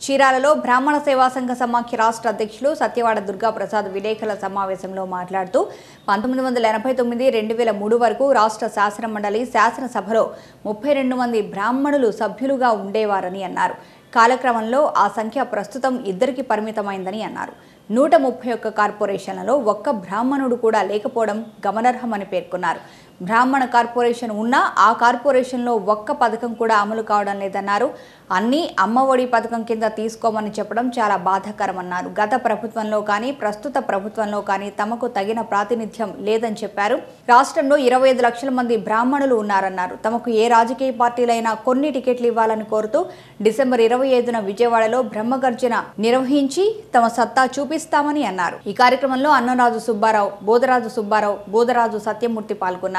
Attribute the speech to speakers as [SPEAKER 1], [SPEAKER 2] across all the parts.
[SPEAKER 1] చీరాలలో బ్రాహ్మణ సేవా సంఘ సమాఖ్య రాష్ట్ర అధ్యక్షులు సత్యవాడ దుర్గా ప్రసాద్ విలేకరుల సమావేశంలో మాట్లాడుతూ పంతొమ్మిది వందల ఎనభై తొమ్మిది రెండు వేల మూడు వరకు రాష్ట్ర శాసన మండలి శాసనసభలో ముప్పై రెండు మంది బ్రాహ్మణులు సభ్యులుగా ఉండేవారని అన్నారు కాలక్రమంలో ఆ సంఖ్య ప్రస్తుతం ఇద్దరికి పరిమితమైందని అన్నారు నూట ముప్పై ఒక్క కార్పొరేషన్లలో ఒక్క బ్రాహ్మణుడు కూడా లేకపోవడం గమనార్హమని పేర్కొన్నారు బ్రాహ్మణ కార్పొరేషన్ ఉన్నా ఆ కార్పొరేషన్లో ఒక్క పథకం కూడా అమలు కావడం లేదన్నారు అన్నీ అమ్మఒడి పథకం కింద తీసుకోమని చెప్పడం చాలా బాధాకరమన్నారు గత ప్రభుత్వంలో కానీ ప్రస్తుత ప్రభుత్వంలో కానీ తమకు తగిన ప్రాతినిధ్యం లేదని చెప్పారు రాష్ట్రంలో ఇరవై ఐదు లక్షల మంది బ్రాహ్మణులు ఉన్నారన్నారు తమకు ఏ రాజకీయ పార్టీలైనా కొన్ని టికెట్లు ఇవ్వాలని కోరుతూ డిసెంబర్ ఇరవై ఐదున విజయవాడలో బ్రహ్మగర్జన నిర్వహించి తమ సత్తా చూపిస్తామని అన్నారు ఈ కార్యక్రమంలో అన్నరాజు సుబ్బారావు బోదరాజు సుబ్బారావు బోదరాజు సత్యమూర్తి పాల్గొన్నారు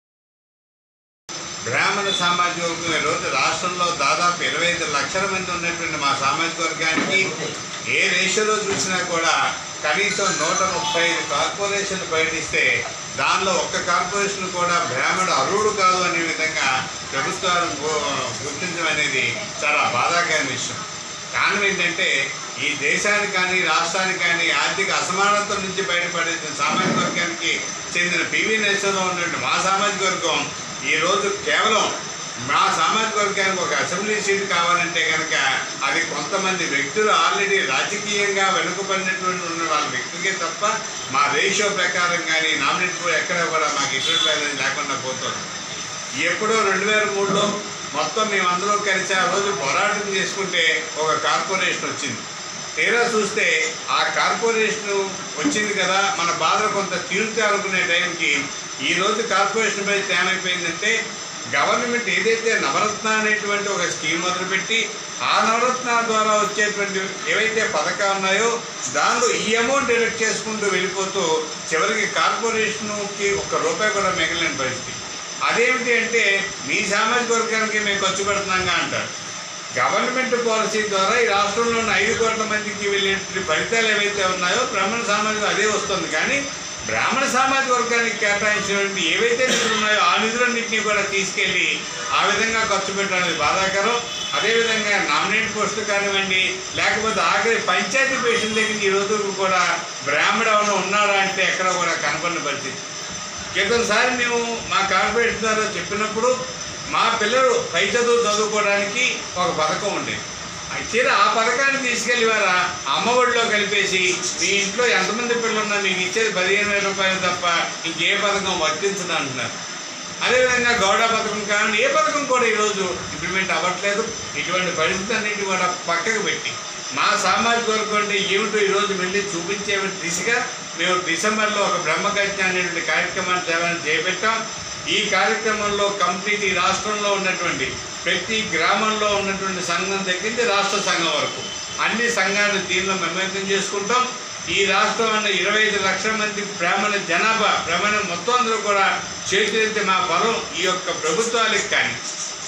[SPEAKER 2] బ్రాహ్మణ సామాజిక వర్గం ఈ రోజు రాష్ట్రంలో దాదాపు ఇరవై ఐదు లక్షల మంది ఉన్నటువంటి మా సామాజిక వర్గానికి ఏ రేషియోలో చూసినా కూడా కనీసం నూట ముప్పై ఐదు కార్పొరేషన్లు బయటిస్తే దానిలో ఒక్క కార్పొరేషన్ కూడా బ్రాహ్మణ అర్హుడు కాదు అనే విధంగా ప్రభుత్వాలు గు- గుర్తించడం అనేది చాలా బాధాకరమైన విషయం కారణం ఏంటంటే ఈ దేశానికి కానీ రాష్ట్రానికి కానీ ఆర్థిక అసమానత నుంచి బయటపడే సామాజిక వర్గానికి చెందిన పివి నేషన్లో ఉన్నటువంటి మా సామాజిక వర్గం ఈరోజు కేవలం మా సామాజిక వర్గానికి ఒక అసెంబ్లీ సీట్ కావాలంటే కనుక అది కొంతమంది వ్యక్తులు ఆల్రెడీ రాజకీయంగా వెనుకబడినటువంటి ఉన్న వాళ్ళ వ్యక్తులకే తప్ప మా రేషియో ప్రకారం కానీ నామినేట్ కూడా ఎక్కడ కూడా మాకు ఎటువంటి అనేది లేకుండా పోతుంది ఎప్పుడో రెండు వేల మూడులో మొత్తం మేమందరూ కలిసి ఆ రోజు పోరాటం చేసుకుంటే ఒక కార్పొరేషన్ వచ్చింది తీరా చూస్తే ఆ కార్పొరేషన్ వచ్చింది కదా మన బాధ కొంత తీరుతే అనుకునే టైంకి ఈ రోజు కార్పొరేషన్ పై ఏమైపోయిందంటే గవర్నమెంట్ ఏదైతే నవరత్న అనేటువంటి ఒక స్కీమ్ మొదలుపెట్టి ఆ నవరత్న ద్వారా వచ్చేటువంటి ఏవైతే పథకాలు ఉన్నాయో దానిలో ఈ అమౌంట్ డిడక్ట్ చేసుకుంటూ వెళ్ళిపోతూ చివరికి కార్పొరేషన్కి ఒక్క రూపాయి కూడా మిగిలిన పరిస్థితి అదేమిటి అంటే మీ సామాజిక వర్గానికి మేము ఖర్చు పెడుతున్నాగా అంటారు గవర్నమెంట్ పాలసీ ద్వారా ఈ రాష్ట్రంలో ఉన్న ఐదు కోట్ల మందికి వెళ్ళేటువంటి ఫలితాలు ఏవైతే ఉన్నాయో బ్రాహ్మణ సామాజిక అదే వస్తుంది కానీ బ్రాహ్మణ సామాజిక వర్గానికి కేటాయించినటువంటి ఏవైతే నిధులు ఉన్నాయో ఆ నిధులన్నింటినీ కూడా తీసుకెళ్ళి ఆ విధంగా ఖర్చు పెట్టడం అనేది బాధాకరం అదేవిధంగా నామినేట్ పోస్టులు కానివ్వండి లేకపోతే ఆఖరి పంచాయతీ పేషెంట్ దగ్గర ఈ రోజు కూడా బ్రాహ్మణ ఎవరైనా ఉన్నారా అంటే ఎక్కడ కూడా కనపడిన పరిస్థితి క్రితంసారి మేము మా కార్పొరేషన్ ద్వారా చెప్పినప్పుడు మా పిల్లలు పై చదువు చదువుకోవడానికి ఒక పథకం ఉండేది అయితే ఆ పథకాన్ని తీసుకెళ్ళి వారా అమ్మఒడిలో కలిపేసి మీ ఇంట్లో ఎంతమంది పిల్లలు ఉన్నా మీకు ఇచ్చేది పదిహేను వేల రూపాయలు తప్ప ఇంకే పథకం వర్తించదు అంటున్నారు అదేవిధంగా గౌడ పథకం కానీ ఏ పథకం కూడా ఈరోజు ఇంప్లిమెంట్ అవ్వట్లేదు ఇటువంటి పరిస్థితి అన్నింటి కూడా పక్కకు పెట్టి మా సామాజిక వర్గం అంటే ఏమిటో ఈరోజు వెళ్ళి చూపించే దిశగా మేము డిసెంబర్లో ఒక బ్రహ్మగజ్ఞ అనేటువంటి కార్యక్రమాన్ని తేవాలని చేపట్టాం ఈ కార్యక్రమంలో కంప్లీట్ ఈ రాష్ట్రంలో ఉన్నటువంటి ప్రతి గ్రామంలో ఉన్నటువంటి సంఘం దగ్గర రాష్ట్ర సంఘం వరకు అన్ని సంఘాలు దీనిలో మెమేకం చేసుకుంటాం ఈ రాష్ట్రం అన్న ఇరవై ఐదు లక్షల మంది బ్రాహ్మణ జనాభా బ్రాహ్మణ మొత్తం అందరూ కూడా చేతులెత్తి మా బలం ఈ యొక్క ప్రభుత్వాలకు కానీ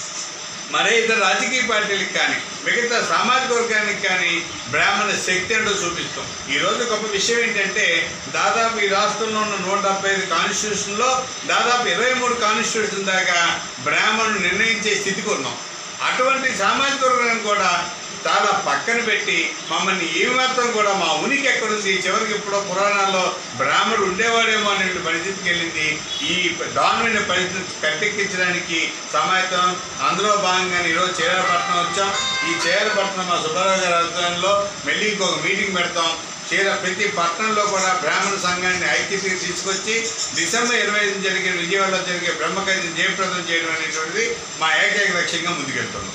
[SPEAKER 2] మరే ఇతర రాజకీయ పార్టీలకు కానీ మిగతా సామాజిక వర్గానికి కానీ బ్రాహ్మణ శక్తి అంటూ చూపిస్తాం ఈరోజు గొప్ప విషయం ఏంటంటే దాదాపు ఈ రాష్ట్రంలో ఉన్న నూట డెబ్బై ఐదు కాన్స్టిట్యూషన్లో దాదాపు ఇరవై మూడు కాన్స్టిట్యూషన్ దాకా బ్రాహ్మణులు నిర్ణయించే స్థితికి ఉన్నాం అటువంటి సామాజిక వర్గాన్ని కూడా చాలా పక్కన పెట్టి మమ్మల్ని ఏ మాత్రం కూడా మా ఉనికి ఎక్కడుంది చివరికి ఎప్పుడో పురాణాల్లో బ్రాహ్మణుడు ఉండేవాడేమో అనే పరిస్థితికి వెళ్ళింది ఈ దారుణమైన పరిస్థితి కట్టెక్కించడానికి సమాయత్తం అందులో భాగంగా ఈరోజు చేరపట్నం వచ్చాం ఈ చేరపట్నం మా సుబ్బారావు గారి ఆధ్వర్యంలో మళ్ళీ ఇంకొక మీటింగ్ పెడతాం చీర ప్రతి పట్టణంలో కూడా బ్రాహ్మణ సంఘాన్ని ఐక్యతకి తీసుకొచ్చి డిసెంబర్ ఇరవై ఐదు జరిగే విజయవాడలో జరిగే బ్రహ్మకర్యం జయప్రదం చేయడం అనేటువంటిది మా ఏకైక లక్ష్యంగా ముందుకెళ్తున్నాం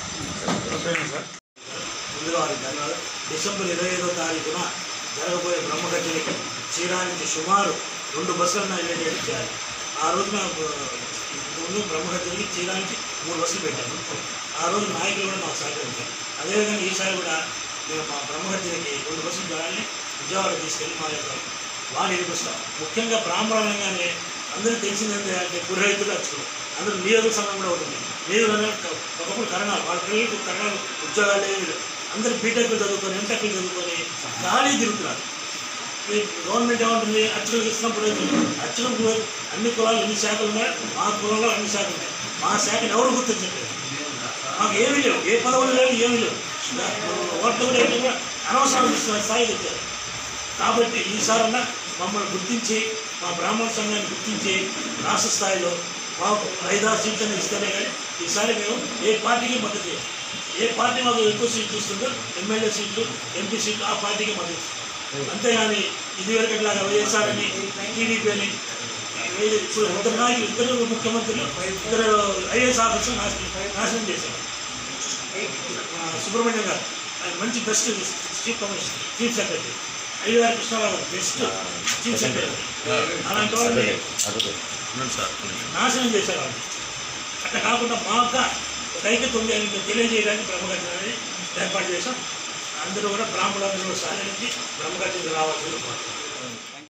[SPEAKER 3] ముందుగా వారికి ధన్యవాదాలు డిసెంబర్ ఇరవై ఐదో తారీఖున జరగబోయే బ్రహ్మగర్జనకి చీరానికి సుమారు రెండు బస్సులను వెళ్ళేటట్టు చేయాలి ఆ రోజున ఆ, ముందు బ్రహ్మగర్జనకి చీరానికి మూడు బస్సులు పెట్టాము ఆ రోజు నాయకులు కూడా మాకు సహకరించారు అదేవిధంగా ఈసారి కూడా మేము మా బ్రహ్మగర్జనకి రెండు బస్సులు జనాల్ని విజయవాడ తీసుకెళ్ళి మా యొక్క వాడు ఎదిపిస్తాం ముఖ్యంగా బ్రాహ్మణంగానే అందరికీ తెలిసిందంటే అంటే పురోహితులు అర్చకులు అందరూ నియోజక సంఘం కూడా ఉంటుంది నియోజక ఒకప్పుడు కరణాలు వాళ్ళ పిల్లలకు కరణాలు ఉద్యోగాలు ఏమీ లేవు అందరూ బీటెక్లు చదువుకొని ఎంటెక్లు చదువుకొని ఖాళీ తిరుగుతున్నారు ఈ గవర్నమెంట్ ఏమంటుంది అర్చకులకు ఇస్తున్నాం పురోహితులు అర్చకులకు అన్ని కులాలు ఎన్ని శాఖలు ఉన్నాయి మా కులంలో అన్ని శాఖలు ఉన్నాయి మా శాఖను ఎవరు గుర్తించట్లేదు మాకు ఏమీ లేవు ఏ పదవులు లేవు ఏమీ లేవు ఓట్లు కూడా ఏంటి కూడా అనవసరం ఇస్తున్న స్థాయి తెచ్చారు కాబట్టి ఈసారన్నా మమ్మల్ని గుర్తించి మా బ్రాహ్మణ సంఘాన్ని గుర్తించి రాష్ట్ర స్థాయిలో మాకు ఐదారు సీట్లను ఇస్తేనే కానీ ఈసారి మేము ఏ పార్టీకి మద్దతు చేయం ఏ పార్టీ మాకు ఎక్కువ సీట్లు ఇస్తుందో ఎమ్మెల్యే సీట్లు ఎంపీ సీట్లు ఆ పార్టీకి మద్దతు ఇస్తాం అంతేగాని ఇదివరకట్లాగా వైఎస్ఆర్ అని టీడీపీ అని వీళ్ళు ఇప్పుడు ఇద్దరు నాయకులు ఇద్దరు ముఖ్యమంత్రులు ఇద్దరు ఐఏఎస్ ఆఫీసర్ నాశనం నాశనం చేశారు ఆ, సుబ్రహ్మణ్యం గారు ఆయన మంచి best chief commissioner chief secretary Ayyagari Krishnarao గారు బెస్ట్ చీఫ్ సెక్రటరీ అలాంటి వాళ్ళని నాశనం చేశారు వాళ్ళు అట్లా కాకుండా మాకు ఒక ఐక్యత ఉంది అని మేము తెలియజేయడానికి బ్రహ్మగర్జన అనేది ఏర్పాటు చేశాం అందరూ కూడా బ్రాహ్మణులందరూ కూడా సహకరించి బ్రహ్మగర్జన రావాల్సింది కోరుతున్నాం